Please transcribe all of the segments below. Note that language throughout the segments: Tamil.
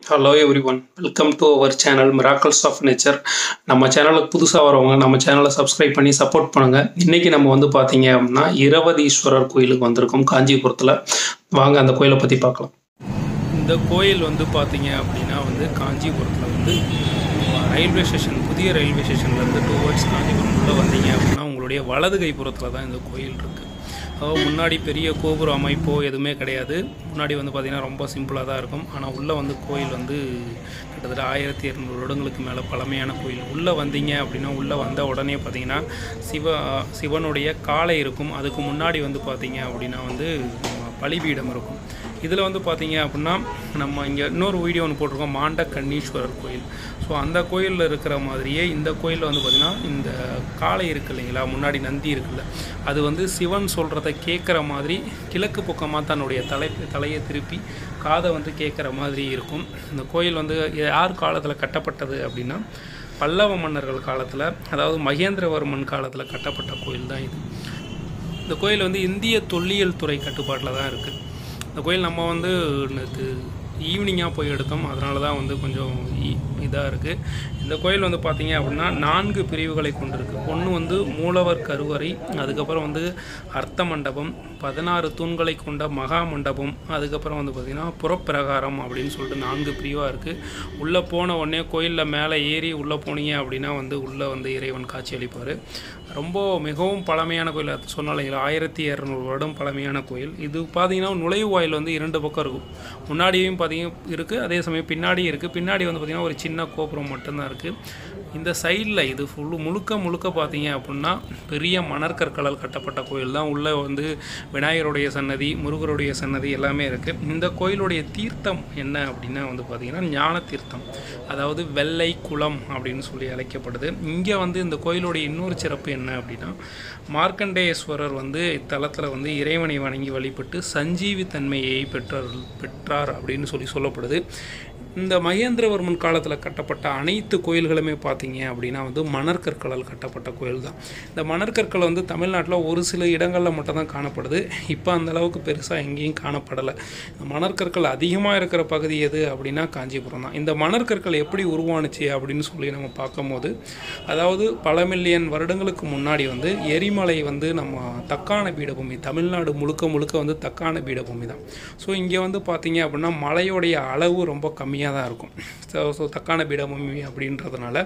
hello everyone welcome to our channel miracles of nature நம்ம சேனலுக்கு புதுசாக வரவங்க நம்ம சேனலை சப்ஸ்கிரைப் பண்ணி சப்போர்ட் பண்ணுங்கள் இன்றைக்கி நம்ம வந்து பார்த்தீங்க அப்படின்னா இரவதீஸ்வரர் கோயிலுக்கு வந்திருக்கோம் காஞ்சிபுரத்தில் வாங்க அந்த கோயிலை பற்றி பார்க்கலாம் இந்த கோயில் வந்து பார்த்தீங்க அப்படின்னா வந்து காஞ்சிபுரத்தில் வந்து ரயில்வே ஸ்டேஷன் புதிய ரயில்வே ஸ்டேஷன்லேருந்து டூ வேர்ட்ஸ் காஞ்சிபுரம் உள்ளே வந்தீங்க அப்படின்னா உங்களுடைய வலது கைப்புறத்தில் தான் இந்த கோயில் இருக்குது அதாவது முன்னாடி பெரிய கோபுர அமைப்போ எதுவுமே கிடையாது முன்னாடி வந்து பார்த்திங்கன்னா ரொம்ப சிம்பிளாக தான் இருக்கும் ஆனால் உள்ளே வந்து கோயில் வந்து கிட்டத்தட்ட ஆயிரத்தி இரநூறு வருடங்களுக்கு மேலே பழமையான கோயில் உள்ளே வந்தீங்க அப்படின்னா உள்ளே வந்த உடனே பார்த்தீங்கன்னா சிவ சிவனுடைய காலை இருக்கும் அதுக்கு முன்னாடி வந்து பார்த்தீங்க அப்படின்னா வந்து பலிபீடம் இருக்கும் இதில் வந்து பார்த்தீங்க அப்படின்னா நம்ம இங்கே இன்னொரு வீடியோ ஒன்று போட்டிருக்கோம் மாண்ட கண்ணீஸ்வரர் கோயில் ஸோ அந்த கோயிலில் இருக்கிற மாதிரியே இந்த கோயிலில் வந்து பார்த்திங்கன்னா இந்த காளை இருக்கு இல்லைங்களா முன்னாடி நந்தி இருக்குல்ல அது வந்து சிவன் சொல்கிறத கேட்குற மாதிரி கிழக்கு பக்கமாக தன்னுடைய தலை தலையை திருப்பி காதை வந்து கேட்குற மாதிரி இருக்கும் இந்த கோயில் வந்து யார் காலத்தில் கட்டப்பட்டது அப்படின்னா பல்லவ மன்னர்கள் காலத்தில் அதாவது மகேந்திரவர்மன் காலத்தில் கட்டப்பட்ட கோயில் தான் இது இந்த கோயில் வந்து இந்திய தொல்லியல் துறை கட்டுப்பாட்டில் தான் இருக்குது இந்த கோயில் நம்ம வந்து நேற்று ஈவினிங்காக போய் எடுத்தோம் அதனால தான் வந்து கொஞ்சம் இதாக இருக்குது இந்த கோயில் வந்து பார்த்திங்க அப்படின்னா நான்கு பிரிவுகளை கொண்டிருக்கு ஒன்று வந்து மூலவர் கருவறை அதுக்கப்புறம் வந்து அர்த்த மண்டபம் பதினாறு தூண்களை கொண்ட மகா மண்டபம் அதுக்கப்புறம் வந்து பார்த்திங்கன்னா புறப்பிரகாரம் அப்படின்னு சொல்லிட்டு நான்கு பிரிவாக இருக்குது உள்ளே போன உடனே கோயிலில் மேலே ஏறி உள்ளே போனீங்க அப்படின்னா வந்து உள்ளே வந்து இறைவன் காட்சி அளிப்பார் ரொம்ப மிகவும் பழமையான கோயில் அது சொன்னாலைங்களா ஆயிரத்தி இரநூறு வருடம் பழமையான கோயில் இது பார்த்தீங்கன்னா நுழைவாயில் வந்து இரண்டு பக்கம் இருக்கும் முன்னாடியும் பார்த்தீங்க இருக்குது அதே சமயம் பின்னாடியும் இருக்குது பின்னாடி வந்து பார்த்திங்கன்னா ஒரு சின்ன கோபுரம் மட்டும்தான் இருக்குது இந்த சைடில் இது ஃபுல்லு முழுக்க முழுக்க பார்த்தீங்க அப்படின்னா பெரிய மணற்கற்களால் கட்டப்பட்ட கோயில் தான் உள்ளே வந்து விநாயகருடைய சன்னதி முருகருடைய சன்னதி எல்லாமே இருக்குது இந்த கோயிலுடைய தீர்த்தம் என்ன அப்படின்னா வந்து பார்த்திங்கன்னா ஞான தீர்த்தம் அதாவது வெள்ளை குளம் அப்படின்னு சொல்லி அழைக்கப்படுது இங்கே வந்து இந்த கோயிலுடைய இன்னொரு சிறப்பு என்ன அப்படின்னா மார்க்கண்டேஸ்வரர் வந்து இத்தலத்தில் வந்து இறைவனை வணங்கி வழிபட்டு சஞ்சீவி தன்மையை பெற்றார் பெற்றார் அப்படின்னு சொல்லி சொல்லப்படுது இந்த மகேந்திரவர்மன் காலத்தில் கட்டப்பட்ட அனைத்து கோயில்களுமே பார்த்தீங்க அப்படின்னா வந்து மணற்கற்களால் கட்டப்பட்ட கோயில் தான் இந்த மணற்கற்கள் வந்து தமிழ்நாட்டில் ஒரு சில இடங்களில் மட்டும்தான் காணப்படுது இப்போ அந்த அளவுக்கு பெருசாக எங்கேயும் காணப்படலை இந்த மணற்கற்கள் அதிகமாக இருக்கிற பகுதி எது அப்படின்னா காஞ்சிபுரம் தான் இந்த மணற்கற்கள் எப்படி உருவானுச்சு அப்படின்னு சொல்லி நம்ம பார்க்கும்போது அதாவது பல மில்லியன் வருடங்களுக்கு முன்னாடி வந்து எரிமலை வந்து நம்ம தக்கான பீடபூமி தமிழ்நாடு முழுக்க முழுக்க வந்து தக்கான பீடபூமி தான் ஸோ இங்கே வந்து பார்த்தீங்க அப்படின்னா மழையோடைய அளவு ரொம்ப கம்மியாக கம்மியாக தான் இருக்கும் ஸோ ஸோ தக்கான பீடபூமி அப்படின்றதுனால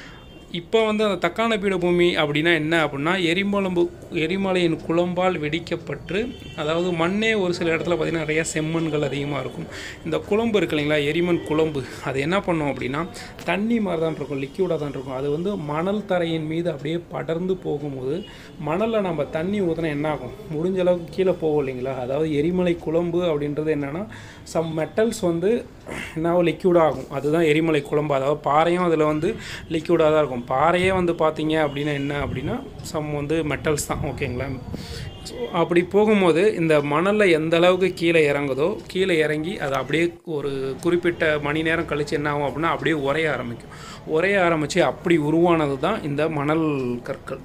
இப்போ வந்து அந்த தக்கான பீடபூமி அப்படின்னா என்ன அப்படின்னா எரிமலம்பு எரிமலையின் குழம்பால் வெடிக்கப்பட்டு அதாவது மண்ணே ஒரு சில இடத்துல பார்த்திங்கன்னா நிறையா செம்மண்கள் அதிகமாக இருக்கும் இந்த குழம்பு இருக்கு இல்லைங்களா எரிமண் குழம்பு அது என்ன பண்ணும் அப்படின்னா தண்ணி மாதிரி தான் இருக்கும் லிக்யூடாக தான் இருக்கும் அது வந்து மணல் தரையின் மீது அப்படியே படர்ந்து போகும்போது மணலில் நம்ம தண்ணி ஊற்றினா என்ன ஆகும் முடிஞ்ச அளவுக்கு கீழே போகும் இல்லைங்களா அதாவது எரிமலை குழம்பு அப்படின்றது என்னென்னா சம் மெட்டல்ஸ் வந்து என்ன லிக்யூடாக ஆகும் அதுதான் எரிமலை குழம்பு அதாவது பாறையும் அதில் வந்து லிக்யூடாக தான் இருக்கும் பாறையே வந்து பார்த்தீங்க அப்படின்னா என்ன அப்படின்னா சம் வந்து மெட்டல்ஸ் தான் ஓகேங்களா ஸோ அப்படி போகும்போது இந்த மணலில் எந்த அளவுக்கு கீழே இறங்குதோ கீழே இறங்கி அது அப்படியே ஒரு குறிப்பிட்ட மணி நேரம் கழித்து என்ன ஆகும் அப்படின்னா அப்படியே உரைய ஆரம்பிக்கும் உரைய ஆரம்பித்து அப்படி உருவானது தான் இந்த மணல் கற்கள்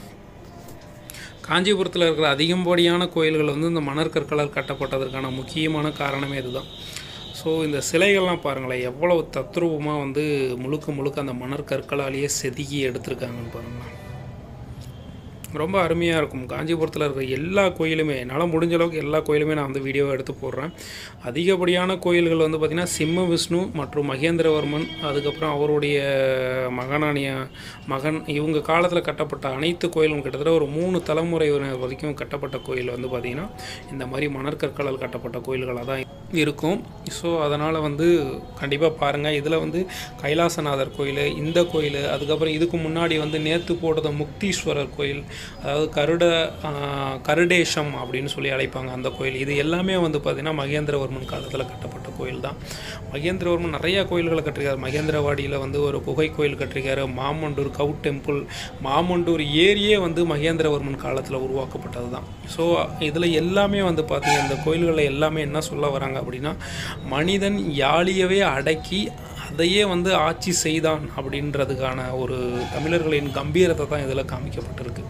காஞ்சிபுரத்தில் இருக்கிற அதிகப்படியான கோயில்கள் வந்து இந்த மணற்கற்களால் கட்டப்பட்டதற்கான முக்கியமான காரணமே இதுதான் ஸோ இந்த சிலைகள்லாம் பாருங்களேன் எவ்வளவு தத்ரூபமாக வந்து முழுக்க முழுக்க அந்த மணற்கற்களாலேயே செதுக்கி எடுத்திருக்காங்கன்னு பாருங்களேன் ரொம்ப அருமையாக இருக்கும் காஞ்சிபுரத்தில் இருக்கிற எல்லா கோயிலுமே என்னால் முடிஞ்ச அளவுக்கு எல்லா கோயிலுமே நான் வந்து வீடியோவை எடுத்து போடுறேன் அதிகப்படியான கோயில்கள் வந்து பார்த்திங்கன்னா சிம்ம விஷ்ணு மற்றும் மகேந்திரவர்மன் அதுக்கப்புறம் அவருடைய மகனானிய மகன் இவங்க காலத்தில் கட்டப்பட்ட அனைத்து கோயிலும் கிட்டத்தட்ட ஒரு மூணு தலைமுறை வரைக்கும் கட்டப்பட்ட கோயில் வந்து பார்த்திங்கன்னா இந்த மாதிரி மணற்கற்களால் கட்டப்பட்ட கோயில்களாக தான் இருக்கும் ஸோ அதனால் வந்து கண்டிப்பாக பாருங்கள் இதில் வந்து கைலாசநாதர் கோயில் இந்த கோயில் அதுக்கப்புறம் இதுக்கு முன்னாடி வந்து நேற்று போட்டத முக்தீஸ்வரர் கோயில் அதாவது கருட கருடேஷம் அப்படின்னு சொல்லி அழைப்பாங்க அந்த கோயில் இது எல்லாமே வந்து பார்த்திங்கன்னா மகேந்திரவர்மன் காலத்தில் கட்டப்பட்ட கோயில் தான் மகேந்திரவர்மன் நிறையா கோயில்களை கட்டிருக்காரு மகேந்திரவாடியில் வந்து ஒரு குகை கோயில் கட்டிருக்காரு மாமண்டூர் கவு டெம்பிள் மாமண்டூர் ஏரியே வந்து மகேந்திரவர்மன் காலத்தில் உருவாக்கப்பட்டது தான் ஸோ இதில் எல்லாமே வந்து பார்த்திங்க இந்த கோயில்களில் எல்லாமே என்ன சொல்ல வராங்க அப்படின்னா மனிதன் யாழியவே அடக்கி அதையே வந்து ஆட்சி செய்தான் அப்படின்றதுக்கான ஒரு தமிழர்களின் கம்பீரத்தை தான் இதில் காமிக்கப்பட்டிருக்கு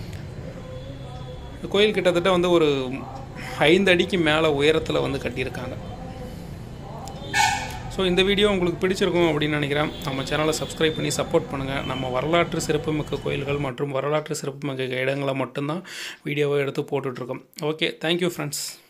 இந்த கோயில் கிட்டத்தட்ட வந்து ஒரு ஐந்து அடிக்கு மேலே உயரத்தில் வந்து கட்டியிருக்காங்க ஸோ இந்த வீடியோ உங்களுக்கு பிடிச்சிருக்கும் அப்படின்னு நினைக்கிறேன் நம்ம சேனலை சப்ஸ்கிரைப் பண்ணி சப்போர்ட் பண்ணுங்கள் நம்ம வரலாற்று சிறப்புமிக்க கோயில்கள் மற்றும் வரலாற்று சிறப்புமிக்க இடங்களை மட்டும்தான் வீடியோவை எடுத்து போட்டுட்ருக்கோம் ஓகே தேங்க்யூ ஃப்ரெண்ட்ஸ்